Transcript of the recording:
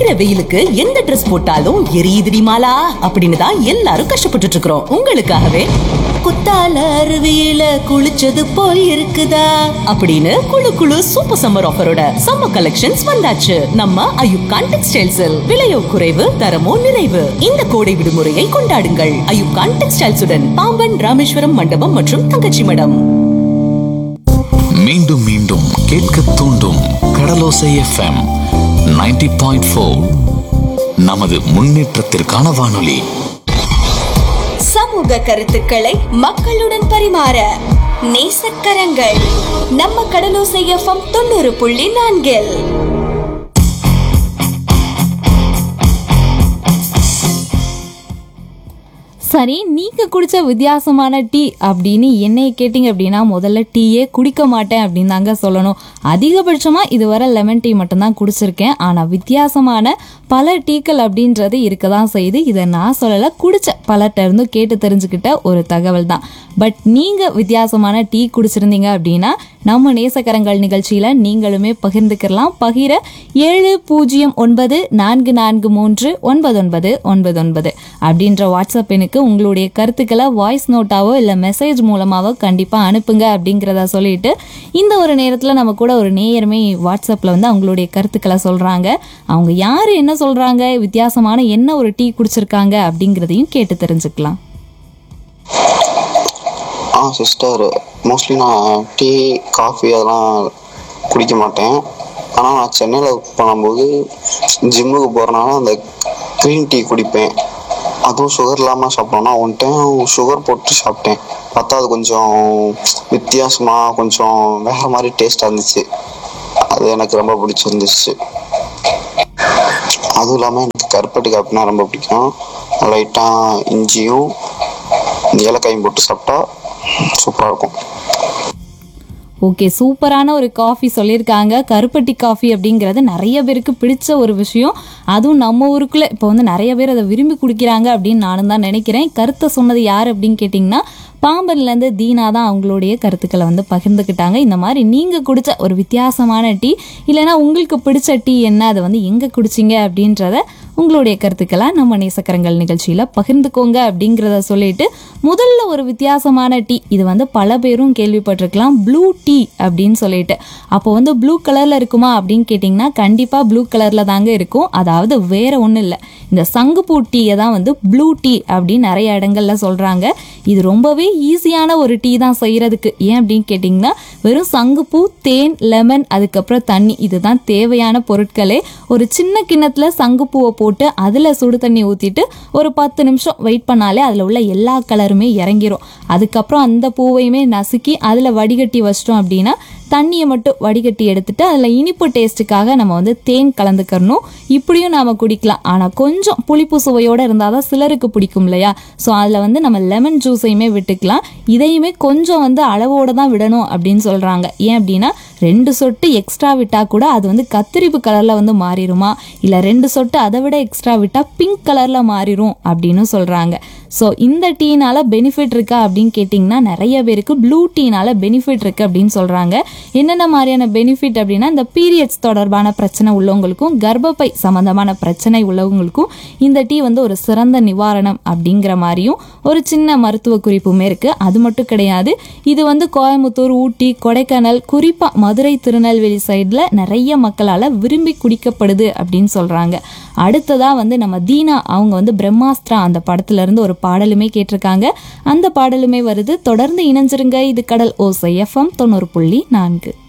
கொளுத்துற வெயிலுக்கு எந்த Dress போட்டாலும் எரியுதுடி மாலா அப்படின்னு தான் எல்லாரும் கஷ்டப்பட்டுட்டு இருக்கிறோம் உங்களுக்காகவே குத்தால அருவியில குளிச்சது போல் இருக்குதா அப்படின்னு குளு குளு சூப்பர் சம்மர் ஆஃபரோட சம்மர் கலெக்ஷன்ஸ் வந்தாச்சு நம்ம அயுப்கான் டெக்ஸ்டைல்ஸில் விலையோ குறைவு தரமோ நிறைவு இந்த கோடை விடுமுறையை கொண்டாடுங்கள் அயுப்கான் டெக்ஸ்டைல்ஸுடன் பாம்பன் ராமேஸ்வரம் மண்டபம் மற்றும் தங்கச்சி மடம் மீண்டும் மீண்டும் கேட்க தூண்டும் கடலோசை எஃப்எம் 90.4 பாயிண்ட் நமது முன்னேற்றத்திற்கான வானொலி சமூக கருத்துக்களை மக்களுடன் பரிமாற நேசக்கரங்கள் நம்ம கடலோசை எஃப்எம் தொண்ணூறு புள்ளி நான்கில் சரி நீங்க குடிச்ச வித்தியாசமான டீ அப்படின்னு என்னைய கேட்டிங்க அப்படின்னா முதல்ல டீயே குடிக்க மாட்டேன் அப்படின்னு தாங்க சொல்லணும் அதிகபட்சமா இதுவரை லெமன் டீ மட்டும்தான் குடிச்சிருக்கேன் ஆனா வித்தியாசமான பல டீக்கள் அப்படின்றது இருக்க தான் செய்யுது இதை நான் சொல்லலை குடிச்ச பலர்கிட்ட இருந்து கேட்டு தெரிஞ்சுக்கிட்ட ஒரு தகவல் தான் பட் நீங்க வித்தியாசமான டீ குடிச்சிருந்தீங்க அப்படின்னா நம்ம நேசக்கரங்கள் நிகழ்ச்சியில நீங்களுமே பகிர்ந்துக்கலாம் பகிர ஏழு பூஜ்ஜியம் ஒன்பது நான்கு நான்கு மூன்று ஒன்பது ஒன்பது ஒன்பது ஒன்பது அப்படின்ற வாட்ஸ்அப் எண்ணுக்கு உங்களுடைய கருத்துக்களை வாய்ஸ் நோட்டாவோ இல்லை மெசேஜ் மூலமாவோ கண்டிப்பாக அனுப்புங்க அப்படிங்கிறத சொல்லிட்டு இந்த ஒரு நேரத்தில் நம்ம கூட ஒரு நேயருமே வாட்ஸ்அப்பில் வந்து அவங்களுடைய கருத்துக்களை சொல்கிறாங்க அவங்க யார் என்ன சொல்கிறாங்க வித்தியாசமான என்ன ஒரு டீ குடிச்சிருக்காங்க அப்படிங்கிறதையும் கேட்டு தெரிஞ்சுக்கலாம் ஆ சிஸ்டர் மோஸ்ட்லி நான் டீ காஃபி அதெல்லாம் குடிக்க மாட்டேன் ஆனால் நான் சென்னையில் ஒர்க் பண்ணும்போது ஜிம்முக்கு போகிறனால அந்த க்ரீன் டீ குடிப்பேன் அதுவும் சுகர் இல்லாமல் சாப்பிட்டோன்னா ஒன் டைம் சுகர் போட்டு சாப்பிட்டேன் பார்த்தா அது கொஞ்சம் வித்தியாசமாக கொஞ்சம் வேறு மாதிரி டேஸ்ட்டாக இருந்துச்சு அது எனக்கு ரொம்ப பிடிச்சிருந்துச்சு அதுவும் இல்லாமல் எனக்கு கருப்பட்டி காப்பினா ரொம்ப பிடிக்கும் லைட்டாக இஞ்சியும் ஏலக்காயும் போட்டு சாப்பிட்டா சூப்பராக இருக்கும் ஓகே சூப்பரான ஒரு காஃபி சொல்லியிருக்காங்க கருப்பட்டி காஃபி அப்படிங்கிறது நிறைய பேருக்கு பிடிச்ச ஒரு விஷயம் அதுவும் நம்ம ஊருக்குள்ளே இப்போ வந்து நிறைய பேர் அதை விரும்பி குடிக்கிறாங்க அப்படின்னு நானும் தான் நினைக்கிறேன் கருத்தை சொன்னது யார் அப்படின்னு கேட்டிங்கன்னா பாம்பன்லேருந்து தீனா தான் அவங்களுடைய கருத்துக்களை வந்து பகிர்ந்துக்கிட்டாங்க இந்த மாதிரி நீங்கள் குடிச்ச ஒரு வித்தியாசமான டீ இல்லைன்னா உங்களுக்கு பிடிச்ச டீ என்ன அதை வந்து எங்கே குடிச்சிங்க அப்படின்றத உங்களுடைய கருத்துக்களை நம்ம நேசக்கரங்கள் நிகழ்ச்சியில் பகிர்ந்துக்கோங்க அப்படிங்கிறத சொல்லிட்டு முதல்ல ஒரு வித்தியாசமான டீ இது வந்து பல பேரும் கேள்விப்பட்டிருக்கலாம் ப்ளூ டீ அப்படின்னு சொல்லிட்டு அப்போ வந்து ப்ளூ கலரில் இருக்குமா அப்படின்னு கேட்டிங்கன்னா கண்டிப்பாக ப்ளூ கலரில் தாங்க இருக்கும் அதாவது வேற ஒன்றும் இல்லை இந்த சங்குப்பூ டீயை தான் வந்து ப்ளூ டீ அப்படின்னு நிறைய இடங்கள்ல சொல்கிறாங்க இது ரொம்பவே ஈஸியான ஒரு டீ தான் செய்கிறதுக்கு ஏன் அப்படின்னு கேட்டிங்கன்னா வெறும் சங்குப்பூ தேன் லெமன் அதுக்கப்புறம் தண்ணி இதுதான் தேவையான பொருட்களே ஒரு சின்ன கிண்ணத்தில் சங்குப்பூவை போட்டு அதில் சுடு தண்ணி ஊற்றிட்டு ஒரு பத்து நிமிஷம் வெயிட் பண்ணாலே அதில் உள்ள எல்லா கலருமே இறங்கிரும் அதுக்கப்புறம் அந்த பூவையுமே நசுக்கி அதில் வடிகட்டி வச்சிட்டோம் அப்படின்னா தண்ணியை மட்டும் வடிகட்டி எடுத்துட்டு அதில் இனிப்பு டேஸ்ட்டுக்காக நம்ம வந்து தேன் கலந்துக்கிறணும் இப்படியும் நாம குடிக்கலாம் ஆனால் கொஞ்சம் புளிப்பு சுவையோடு இருந்தால் தான் சிலருக்கு பிடிக்கும் இல்லையா ஸோ அதில் வந்து நம்ம லெமன் ஜூஸையுமே விட்டுக்கலாம் இதையுமே கொஞ்சம் வந்து அளவோடு தான் விடணும் அப்படின்னு சொல்கிறாங்க ஏன் அப்படின்னா ரெண்டு சொட்டு எக்ஸ்ட்ரா விட்டால் கூட அது வந்து கத்திரிப்பு கலரில் வந்து மாறிடுமா இல்லை ரெண்டு சொட்டு அதை விட எக்ஸ்ட்ரா விட்டால் பிங்க் கலரில் மாறிடும் அப்படின்னு சொல்கிறாங்க ஸோ இந்த டீனால பெனிஃபிட் இருக்கா அப்படின்னு கேட்டிங்கன்னா நிறைய பேருக்கு ப்ளூ டீனால பெனிஃபிட் இருக்குது அப்படின்னு சொல்கிறாங்க என்னென்ன மாதிரியான பெனிஃபிட் அப்படின்னா இந்த பீரியட்ஸ் தொடர்பான பிரச்சனை உள்ளவங்களுக்கும் கர்ப்பப்பை சம்மந்தமான பிரச்சனை உள்ளவங்களுக்கும் இந்த டீ வந்து ஒரு சிறந்த நிவாரணம் அப்படிங்கிற மாதிரியும் ஒரு சின்ன மருத்துவ குறிப்புமே இருக்குது அது மட்டும் கிடையாது இது வந்து கோயம்புத்தூர் ஊட்டி கொடைக்கானல் குறிப்பாக மதுரை திருநெல்வேலி சைடில் நிறைய மக்களால் விரும்பி குடிக்கப்படுது அப்படின்னு சொல்கிறாங்க அடுத்ததாக வந்து நம்ம தீனா அவங்க வந்து பிரம்மாஸ்திரா அந்த படத்துல இருந்து ஒரு பாடலுமே கேட்டிருக்காங்க அந்த பாடலுமே வருது தொடர்ந்து இணைஞ்சிருங்க இது கடல் ஓசை எஃப்எம் தொண்ணூறு புள்ளி நான்கு